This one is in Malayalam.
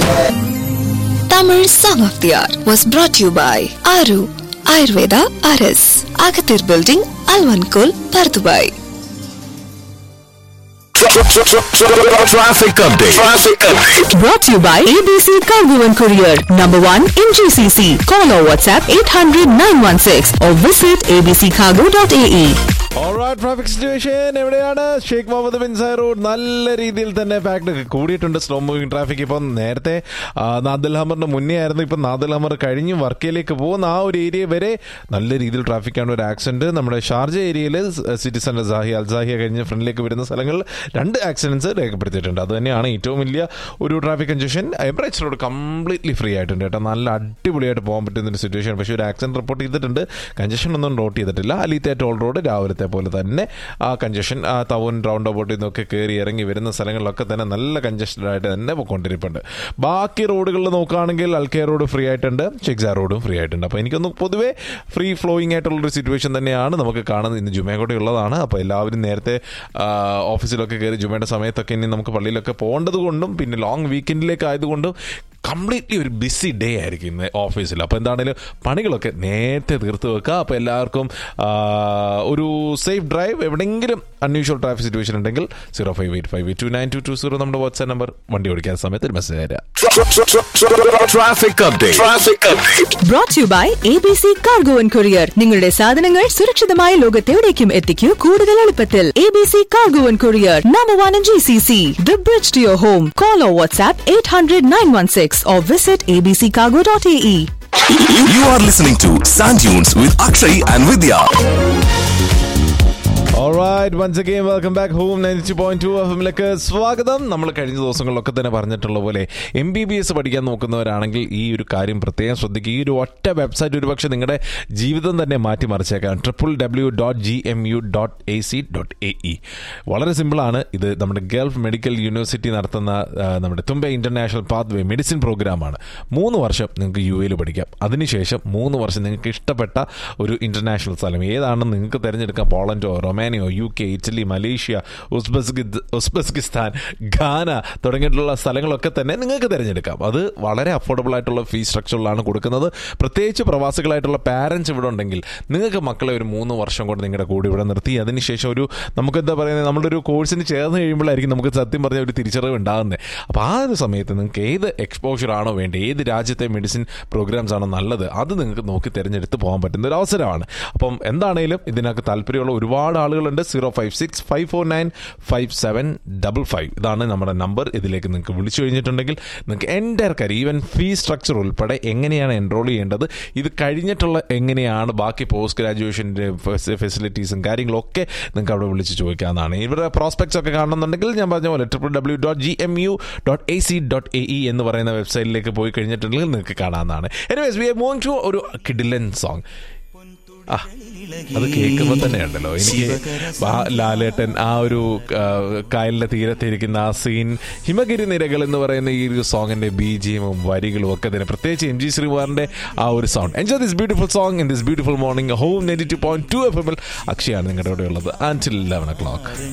Tamil Song of the Hour was brought to you by Aru Ayurveda RS, Agathir Building, Alvankul, Pardubai. Traffic update. Traffic update. Brought to you by ABC Cargo and Courier, number one in GCC. Call or WhatsApp 800 916 or visit abccargo.ae. Traffic situation എവിടെയാണ് Sheikh Mohammed bin Zayed road നല്ല രീതിയിൽ തന്നെ പാക്ട് കൂടിയിട്ടുണ്ട് സ്ലോ മൂവിംഗ് ട്രാഫിക് ഇപ്പം നേരത്തെ ആ, നാദൽ ഹമറിന് മുന്നേ ആയിരുന്നു ഇപ്പം നാദൽ ഹമർ കഴിഞ്ഞ് വർക്കയിലേക്ക് പോകുന്ന ആ ഒരു ഏരിയ വരെ നല്ല രീതിയിൽ ട്രാഫിക്കാണ് ഒരു ആക്സിഡന്റ് നമ്മുടെ ഷാർജ ഏരിയയിൽ സിറ്റി സെന്റർ സാഹി അൽസാഹിയ കഴിഞ്ഞ് ഫ്രണ്ടിലേക്ക് വരുന്ന സ്ഥലങ്ങളിൽ രണ്ട് ആക്സിഡൻസ് രേഖപ്പെടുത്തിയിട്ടുണ്ട് അത് തന്നെയാണ് ഏറ്റവും വലിയ ഒരു ട്രാഫിക് കൺജഷൻ എംബ്രേച്ച് റോഡ് കംപ്ലീറ്റ്ലി ഫ്രീ ആയിട്ടുണ്ട് കേട്ടോ നല്ല അടിപൊളിയായിട്ട് പോകാൻ പറ്റുന്ന ഒരു സിറ്റുവേഷൻ പക്ഷേ ഒരു ആക്സിഡന്റ് റിപ്പോർട്ട് ചെയ്തിട്ടുണ്ട് കൺജഷൻ ഒന്നും നോട്ട് ചെയ്തിട്ടില്ല അലീത്തെ ടോൾ റോഡ് രാവിലത്തെ പോലെ തന്നെ ആ കൺജഷൻ ആ ടൗൺ റൗണ്ട് അബൌട്ടിൽ നിന്നൊക്കെ കയറി ഇറങ്ങി വരുന്ന സ്ഥലങ്ങളിലൊക്കെ തന്നെ നല്ല കൺജസ്റ്റഡ് ആയിട്ട് തന്നെ പോയിക്കൊണ്ടിരിപ്പുണ്ട് ബാക്കി റോഡുകളിൽ നോക്കുകയാണെങ്കിൽ അൽക്കേ റോഡ് ഫ്രീ ആയിട്ടുണ്ട് ഷെക്സാ റോഡും ഫ്രീ ആയിട്ടുണ്ട് അപ്പോൾ എനിക്കൊന്ന് പൊതുവേ ഫ്രീ ഫ്ലോയിങ് ആയിട്ടുള്ളൊരു സിറ്റുവേഷൻ തന്നെയാണ് നമുക്ക് കാണുന്നത് ഇന്ന് ജുമേ കൂടെ ഉള്ളതാണ് അപ്പോൾ എല്ലാവരും നേരത്തെ ആ, ഓഫീസിലൊക്കെ കയറി ജുമയുടെ സമയത്തൊക്കെ ഇനി നമുക്ക് പള്ളിയിലൊക്കെ പോകേണ്ടത് കൊണ്ടും പിന്നെ ലോങ് വീക്കെൻഡിലേക്ക് ആയതുകൊണ്ടും കംപ്ലീറ്റ്ലി ഒരു ബിസി ഡേ ആയിരിക്കും ഇന്ന് ഓഫീസിൽ അപ്പോൾ എന്താണെങ്കിലും പണികളൊക്കെ നേരത്തെ തീർത്ത് വെക്കുക അപ്പോൾ എല്ലാവർക്കും ആ, ഒരു സേഫ് ഡ്രൈവ് എവിടെയെങ്കിലും അൺയൂഷ്വൽ ട്രാഫിക് സിറ്റുവേഷൻ ഉണ്ടെങ്കിൽ zero five eight five two nine two two zero നമ്മുടെ വാട്സ്ആപ്പ് നമ്പർ വണ്ടി ഓടിക്കുന്ന സമയത്ത് ഒരു മെസ്സേജ് തരാം Traffic update. Traffic update. Brought to you by ABC Cargo and Courier. നിങ്ങളുടെ സാധനങ്ങൾ സുരക്ഷിതമായ ലോകത്തെവിടേക്കും എത്തിക്കൂ കൂടുതൽ എളുപ്പത്തിൽ ABC Cargo and Courier, number one in GCC. The bridge to your home. Call or WhatsApp 800 916 or visit abccargo.ae. You, you are listening to Sand Dunes with Akshay and Vidya. Alright, once again, welcome back home. 92.2 എഫിലേക്ക് സ്വാഗതം നമ്മൾ കഴിഞ്ഞ ദിവസങ്ങളിലൊക്കെ തന്നെ പറഞ്ഞിട്ടുള്ള പോലെ എം ബി ബി എസ് പഠിക്കാൻ നോക്കുന്നവരാണെങ്കിൽ ഈ ഒരു കാര്യം പ്രത്യേകം ശ്രദ്ധിക്കുക ഈ ഒരു ഒറ്റ വെബ്സൈറ്റ് ഒരുപക്ഷെ നിങ്ങളുടെ ജീവിതം തന്നെ മാറ്റിമറിച്ചേക്കാം triple W dot G M U dot A C dot A E വളരെ സിമ്പിളാണ് ഇത് നമ്മുടെ ഗൾഫ് മെഡിക്കൽ യൂണിവേഴ്സിറ്റി നടത്തുന്ന ആ, നമ്മുടെ Thumbay international pathway medicine പ്രോഗ്രാമാണ് മൂന്ന് വർഷം നിങ്ങൾക്ക് യു എയിൽ പഠിക്കാം അതിനുശേഷം മൂന്ന് വർഷം നിങ്ങൾക്ക് ഇഷ്ടപ്പെട്ട ഒരു ഇന്റർനാഷണൽ സ്ഥലം ഏതാണെന്ന് നിങ്ങൾക്ക് തിരഞ്ഞെടുക്കാം പോളണ്ടോ റൊമാനിയോ യു കെ ഇറ്റലി മലേഷ്യ ഉസ്ബെസ്കി ഉസ്ബെസ്കിസ്ഥാൻ ഘാന തുടങ്ങിയിട്ടുള്ള സ്ഥലങ്ങളൊക്കെ തന്നെ നിങ്ങൾക്ക് തിരഞ്ഞെടുക്കാം അത് വളരെ അഫോർഡബിൾ ആയിട്ടുള്ള ഫീസ് സ്ട്രക്ചറിലാണ് കൊടുക്കുന്നത് പ്രത്യേകിച്ച് പ്രവാസികളായിട്ടുള്ള പാരൻസ് ഇവിടെ ഉണ്ടെങ്കിൽ നിങ്ങൾക്ക് മക്കളെ ഒരു മൂന്ന് വർഷം കൊണ്ട് നിങ്ങളുടെ കൂടെ ഇവിടെ നിർത്തി അതിനുശേഷം ഒരു നമുക്ക് എന്താ പറയുന്നത് നമ്മുടെ ഒരു കോഴ്സിന് ചേർന്ന് കഴിയുമ്പോഴായിരിക്കും നമുക്ക് സത്യം പറഞ്ഞ ഒരു തിരിച്ചറിവ് ഉണ്ടാകുന്നത് അപ്പോൾ ആ ഒരു സമയത്ത് നിങ്ങൾക്ക് ഏത് എക്സ്പോഷർ ആണോ വേണ്ടത് ഏത് രാജ്യത്തെ മെഡിസിൻ പ്രോഗ്രാംസ് ആണോ നല്ലത് അത് നിങ്ങൾക്ക് നോക്കി തിരഞ്ഞെടുത്ത് പോകാൻ പറ്റുന്ന ഒരു അവസരമാണ് അപ്പം എന്താണേലും ഇതിനൊക്കെ താല്പര്യമുള്ള ഒരുപാട് ആളുകളുണ്ട് zero five six five four nine five seven double five ഇതാണ് നമ്മുടെ നമ്പർ ഇതിലേക്ക് നിങ്ങൾക്ക് വിളിച്ചു കഴിഞ്ഞിട്ടുണ്ടെങ്കിൽ നിങ്ങൾക്ക് എൻ്റെ കാര്യം ഈവൻ ഫീ സ്ട്രക്ചർ ഉൾപ്പെടെ എങ്ങനെയാണ് എൻറോൾ ചെയ്യേണ്ടത് ഇത് കഴിഞ്ഞിട്ടുള്ള എങ്ങനെയാണ് ബാക്കി പോസ്റ്റ് ഗ്രാജുവേഷൻ്റെ ഫെസിലിറ്റീസും കാര്യങ്ങളൊക്കെ നിങ്ങൾക്ക് അവിടെ വിളിച്ച് ചോദിക്കാവുന്നതാണ് ഇവരുടെ പ്രോസ്പെക്ട്സ് ഒക്കെ കാണുന്നുണ്ടെങ്കിൽ ഞാൻ പറഞ്ഞ പോലെ triple W dot G M U dot A C dot A E എന്ന് പറയുന്ന വെബ്സൈറ്റിലേക്ക് പോയി കഴിഞ്ഞിട്ടുണ്ടെങ്കിൽ നിങ്ങൾക്ക് കാണാവുന്നതാണ് anyways we are moving to ഒരു കിഡിലൻ സോങ് ആ അത് കേൾക്കുമ്പോൾ തന്നെ ഉണ്ടല്ലോ എനിക്ക് ആ ലാലേട്ടൻ ആ ഒരു ആ, കായലിന്റെ തീരത്തിരിക്കുന്ന ആ സീൻ ഹിമഗിരി നിരകൾ എന്ന് പറയുന്ന ഈ ഒരു സോങ്ങിന്റെ ബീജിയമും വരികളും ഒക്കെ തന്നെ പ്രത്യേകിച്ച് എം ജി ശ്രീകുമാറിന്റെ ആ ഒരു sound enjoy this beautiful song in this beautiful morning ഹോം ninety two point two F എമ്മിൽ അക്ഷയാണ് നിങ്ങളുടെ കൂടെ ഉള്ളത് ആൻറ്റിൽ ലെവൻ ഒ ക്ലോക്ക്